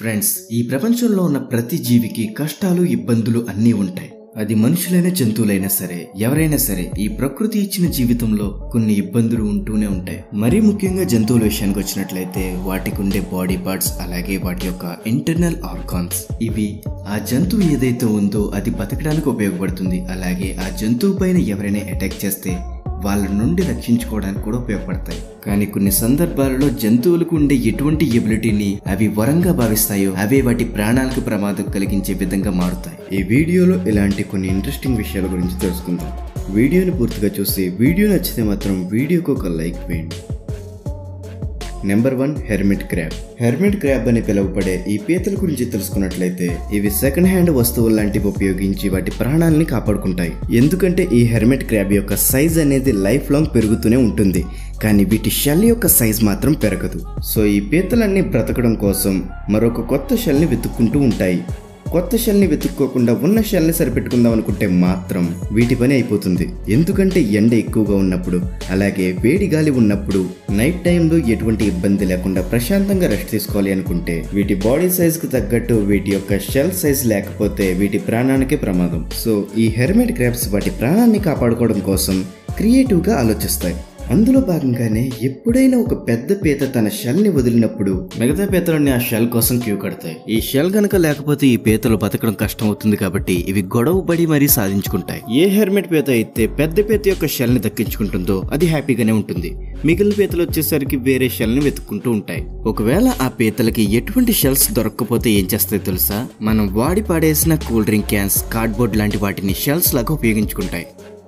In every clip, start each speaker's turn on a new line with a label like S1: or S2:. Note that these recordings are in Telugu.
S1: ఫ్రెండ్స్ ఈ ప్రపంచంలో ఉన్న ప్రతి జీవికి కష్టాలు ఇబ్బందులు అన్నీ ఉంటాయి అది మనుషులైన జంతువులైనా సరే ఎవరైనా సరే ఈ ప్రకృతి ఇచ్చిన జీవితంలో కొన్ని ఇబ్బందులు ఉంటూనే ఉంటాయి మరీ ముఖ్యంగా జంతువుల విషయానికి వచ్చినట్లయితే వాటికి ఉండే బాడీ పార్ట్స్ అలాగే వాటి యొక్క ఇంటర్నల్ ఆర్గాన్స్ ఇవి ఆ జంతువు ఏదైతే ఉందో అది బతకడానికి ఉపయోగపడుతుంది అలాగే ఆ జంతువు పైన ఎవరైనా అటాక్ చేస్తే వాళ్ళ నుండి రక్షించుకోవడానికి కూడా ఉపయోగపడతాయి కానీ కొన్ని సందర్భాలలో జంతువులకు ఉండే ఎటువంటి ఎబిలిటీని అవి వరంగా భావిస్తాయో అవే వాటి ప్రాణాలకు ప్రమాదం కలిగించే విధంగా మారుతాయి ఈ వీడియోలో ఇలాంటి కొన్ని ఇంట్రెస్టింగ్ విషయాల గురించి తెలుసుకుందాం వీడియోని పూర్తిగా చూసి వీడియో నచ్చితే మాత్రం వీడియోకి ఒక లైక్ వేయండి number one hermit crab hermit crab అని పిలువబడే ఈ పీతల గురించి తెలుసుకున్నట్లయితే ఇవి సెకండ్ హ్యాండ్ వస్తువులు లాంటివి ఉపయోగించి వాటి ప్రాణాలని కాపాడుకుంటాయి ఎందుకంటే ఈ హెర్మిట్ క్రాబ్ యొక్క సైజ్ అనేది లైఫ్ లాంగ్ పెరుగుతూనే ఉంటుంది కానీ వీటి షెల్ యొక్క సైజ్ మాత్రం పెరగదు సో ఈ పీతలన్నీ బ్రతకడం కోసం మరొక కొత్త షెల్ని వెతుక్కుంటూ ఉంటాయి కొత్త షెల్ని వెతుక్కోకుండా ఉన్న షెల్ని సరిపెట్టుకుందాం అనుకుంటే మాత్రం వీటి పని అయిపోతుంది ఎందుకంటే ఎండ ఎక్కువగా ఉన్నప్పుడు అలాగే వేడి గాలి ఉన్నప్పుడు నైట్ టైంలో ఎటువంటి ఇబ్బంది లేకుండా ప్రశాంతంగా రెస్ట్ తీసుకోవాలి అనుకుంటే వీటి బాడీ సైజ్ కు తగ్గట్టు వీటి యొక్క షెల్ సైజ్ లేకపోతే వీటి ప్రాణానికే ప్రమాదం సో ఈ హెర్మెట్ క్రాబ్స్ వాటి ప్రాణాన్ని కాపాడుకోవడం కోసం క్రియేటివ్ గా ఆలోచిస్తాయి అందులో భాగంగానే ఎప్పుడైనా ఒక పెద్ద పీత తన షెల్ ని వదిలినప్పుడు మిగతా పీతలన్నీ ఆ షెల్ కోసం క్యూ కడతాయి ఈ షెల్ గనక లేకపోతే ఈ పీతలు బతకడం కష్టం అవుతుంది కాబట్టి ఇవి గొడవ పడి మరీ సాధించుకుంటాయి ఏ హెర్మెట్ పీత అయితే పెద్ద పీత యొక్క షెల్ ని దక్కించుకుంటుందో అది హ్యాపీగానే ఉంటుంది మిగిలిన పీతలు వచ్చేసరికి వేరే షెల్ ని వెతుక్కుంటూ ఉంటాయి ఒకవేళ ఆ పీతలకి ఎటువంటి షెల్స్ దొరకకపోతే ఏం చేస్తాయో తెలుసా మనం వాడి పాడేసిన కూల్ డ్రింక్ క్యాన్స్ కార్డ్బోర్డ్ లాంటి వాటిని షెల్స్ లాగా ఉపయోగించుకుంటాయి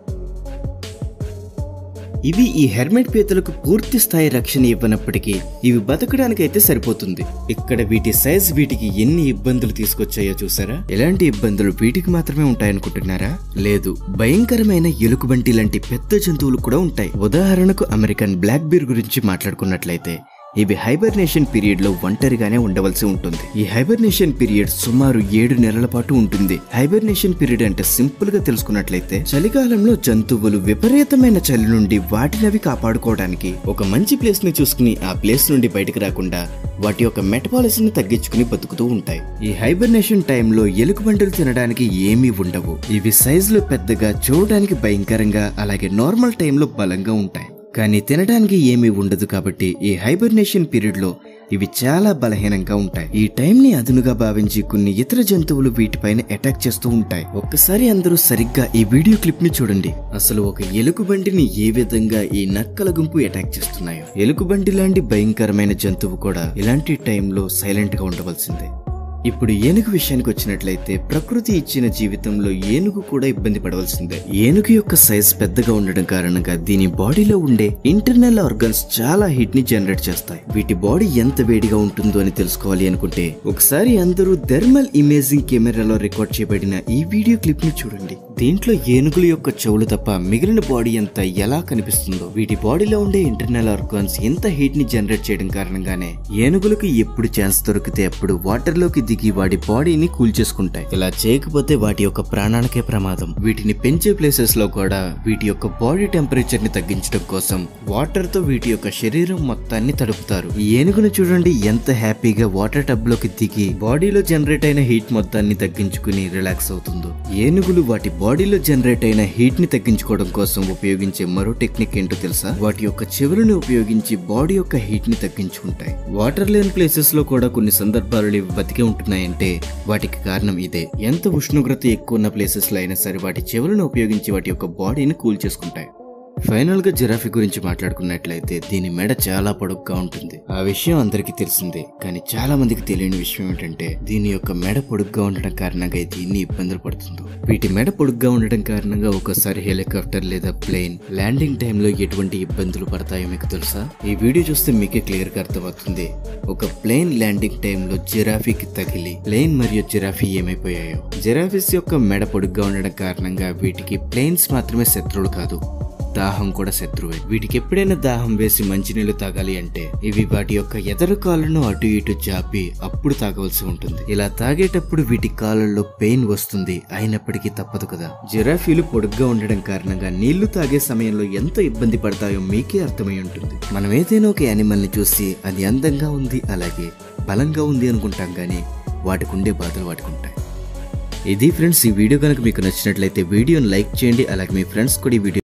S1: ఇవి ఈ హెర్మెట్ పీతలకు పూర్తి స్థాయి రక్షణ ఇవ్వనప్పటికీ ఇవి బతకడానికైతే సరిపోతుంది ఇక్కడ వీటి సైజ్ వీటికి ఎన్ని ఇబ్బందులు తీసుకొచ్చాయో చూసారా ఎలాంటి ఇబ్బందులు వీటికి మాత్రమే ఉంటాయనుకుంటున్నారా లేదు భయంకరమైన ఎలుకబంటి లాంటి పెద్ద జంతువులు కూడా ఉంటాయి ఉదాహరణకు అమెరికన్ బ్లాక్ బీర్ గురించి మాట్లాడుకున్నట్లయితే ఇవి హైబర్నేషన్ పీరియడ్ లో ఒంటరిగానే ఉండవలసి ఉంటుంది ఈ హైబర్నేషన్ పీరియడ్ సుమారు ఏడు నెలల పాటు ఉంటుంది హైబర్నేషన్ పీరియడ్ అంటే సింపుల్ గా తెలుసుకున్నట్లయితే చలికాలంలో జంతువులు విపరీతమైన చలి నుండి వాటినవి కాపాడుకోవడానికి ఒక మంచి ప్లేస్ ని చూసుకుని ఆ ప్లేస్ నుండి బయటకు రాకుండా వాటి యొక్క మెటబాలిజం తగ్గించుకుని బతుకుతూ ఉంటాయి ఈ హైబర్నేషన్ టైంలో ఎలుకబంటులు తినడానికి ఏమీ ఉండవు ఇవి సైజులో పెద్దగా చూడడానికి భయంకరంగా అలాగే నార్మల్ టైంలో బలంగా ఉంటాయి కానీ తినడానికి ఏమీ ఉండదు కాబట్టి ఈ హైబర్నేషన్ పీరియడ్ లో ఇవి చాలా బలహీనంగా ఉంటాయి ఈ టైం ని అదునుగా భావించి కొన్ని ఇతర జంతువులు వీటిపైన అటాక్ చేస్తూ ఉంటాయి ఒక్కసారి అందరూ సరిగ్గా ఈ వీడియో క్లిప్ ని చూడండి అసలు ఒక ఎలుకబంటిని ఏ విధంగా ఈ నక్కల గుంపు అటాక్ చేస్తున్నాయో ఎలుకబంటి లాంటి భయంకరమైన జంతువు కూడా ఇలాంటి టైంలో సైలెంట్ గా ఉండవలసిందే ఇప్పుడు ఏనుగు విషయానికి వచ్చినట్లయితే ప్రకృతి ఇచ్చిన జీవితంలో ఏనుగు కూడా ఇబ్బంది పడవలసిందే ఏనుగు యొక్క సైజ్ పెద్దగా ఉండడం కారణంగా దీని బాడీలో ఉండే ఇంటర్నల్ ఆర్గన్స్ చాలా హీట్ ని జనరేట్ చేస్తాయి వీటి బాడీ ఎంత వేడిగా ఉంటుందో అని తెలుసుకోవాలి అనుకుంటే ఒకసారి అందరూ థెర్మల్ ఇమేజింగ్ కెమెరాలో రికార్డ్ చేయబడిన ఈ వీడియో క్లిప్ ని చూడండి దీంట్లో ఏనుగుల యొక్క చెవులు తప్ప మిగిలిన బాడీ అంతా ఎలా కనిపిస్తుందో వీటి బాడీలో ఉండే ఇంటర్నల్ ఆర్గాన్స్ ఎంత హీట్ ని జనరేట్ చేయడం కారణంగానే ఏనుగులకు ఎప్పుడు ఛాన్స్ దొరికితే అప్పుడు వాటర్ లోకి దిగి వాటి బాడీని కూల్చేసుకుంటాయి ఇలా చేయకపోతే వాటి యొక్క ప్రాణానికే ప్రమాదం వీటిని పెంచే ప్లేసెస్ లో కూడా వీటి యొక్క బాడీ టెంపరేచర్ ని తగ్గించడం కోసం వాటర్ తో వీటి యొక్క శరీరం మొత్తాన్ని తడుపుతారు ఈ ఏనుగును చూడండి ఎంత హ్యాపీగా వాటర్ టబ్ లోకి దిగి బాడీలో జనరేట్ అయిన హీట్ మొత్తాన్ని తగ్గించుకుని రిలాక్స్ అవుతుందో ఏనుగులు వాటి బాడీలో జనరేట్ అయిన హీట్ ని తగ్గించుకోవడం కోసం ఉపయోగించే మరో టెక్నిక్ ఏంటో తెలుసా వాటి యొక్క చెవులను ఉపయోగించి బాడీ యొక్క హీట్ ని తగ్గించుకుంటాయి వాటర్ లేని ప్లేసెస్ లో కూడా కొన్ని సందర్భాలు ఇవి బతికే ఉంటున్నాయంటే వాటికి కారణం ఇదే ఎంత ఉష్ణోగ్రత ఎక్కువ ఉన్న ప్లేసెస్ లో అయినా సరే వాటి చెవులను ఉపయోగించి వాటి యొక్క బాడీని కూల్ చేసుకుంటాయి ఫైనల్ గా జిరాఫీ గురించి మాట్లాడుకున్నట్లయితే దీని మెడ చాలా పొడుగ్గా ఉంటుంది ఆ విషయం అందరికీ తెలిసిందే కానీ చాలా మందికి తెలియని విషయం ఏంటంటే దీని యొక్క మెడ పొడుగ్గా ఉండడం కారణంగా ఇది ఎన్ని ఇబ్బందులు పడుతుందో వీటి మెడ పొడుగ్గా ఉండడం కారణంగా ఒక్కోసారి హెలికాప్టర్ లేదా ప్లేన్ ల్యాండింగ్ టైంలో ఎటువంటి ఇబ్బందులు పడతాయో మీకు తెలుసా ఈ వీడియో చూస్తే మీకే క్లియర్ గా అర్థమవుతుంది ఒక ప్లేన్ ల్యాండింగ్ టైంలో జిరాఫీకి తగిలి ప్లేన్ మరియు జిరాఫీ ఏమైపోయాయో జిరాఫీస్ యొక్క మెడ పొడుగ్గా ఉండడం కారణంగా వీటికి ప్లేన్స్ మాత్రమే శత్రువులు కాదు దాహం కూడా శత్రువే వీటికి ఎప్పుడైనా దాహం వేసి మంచినీళ్లు తాగాలి అంటే ఇవి వాటి యొక్క ఎదరు కాళ్ళను అటు ఇటు జాపి అప్పుడు తాగవలసి ఉంటుంది ఇలా తాగేటప్పుడు వీటి కాళ్ళల్లో పెయిన్ వస్తుంది అయినప్పటికీ తప్పదు కదా జిరాఫీలు పొడుగ్గా ఉండడం కారణంగా నీళ్లు తాగే సమయంలో ఎంత ఇబ్బంది పడతాయో మీకే అర్థమై ఉంటుంది మనం ఏదైనా ఒక యానిమల్ ని చూసి అది అందంగా ఉంది అలాగే బలంగా ఉంది అనుకుంటాం కానీ వాటికి ఉండే బాధలు వాటికి ఉంటాయి ఇది ఫ్రెండ్స్ ఈ వీడియో కనుక మీకు నచ్చినట్లయితే వీడియోని లైక్ చేయండి అలాగే మీ ఫ్రెండ్స్ కూడా ఈ వీడియో